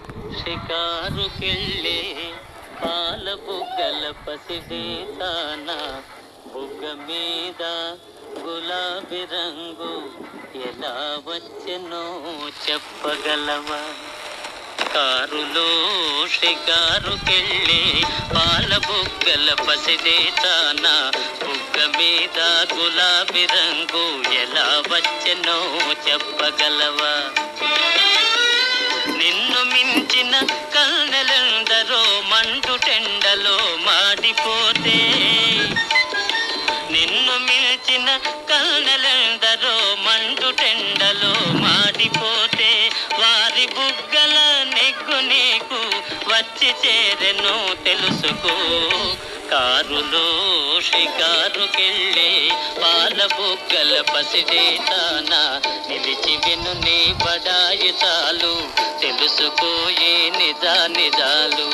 షికారుకెళ్ళే పాల బుగ్గల పసిదే తాన బుగ్గ మీద గులాబీ రంగు ఎలా వచ్చెనో చెప్పగలవా కారులో షికారుకెళ్ళి పాల బుగ్గల పసిదే తాన బుగ్గ మీద గులాబీ రంగు ఎలా వచ్చెనో చెప్పగలవా నిన్ను మించిన కన్నెలందరో మండు టెండలో మాడిపోతే నిన్ను మించిన కన్నెలందరో మండు టెండలో మాడిపోతే వారి బుగ్గల నెగ్గు నీకు వచ్చి చేరెను తెలుసుకో కారులో షికారుకెళ్ళే పాల బుగ్గల పసిడే తాన నిలిచి విను నీ బడాయి చాలు తెలుసుకో ఏ నిజా నిజాలు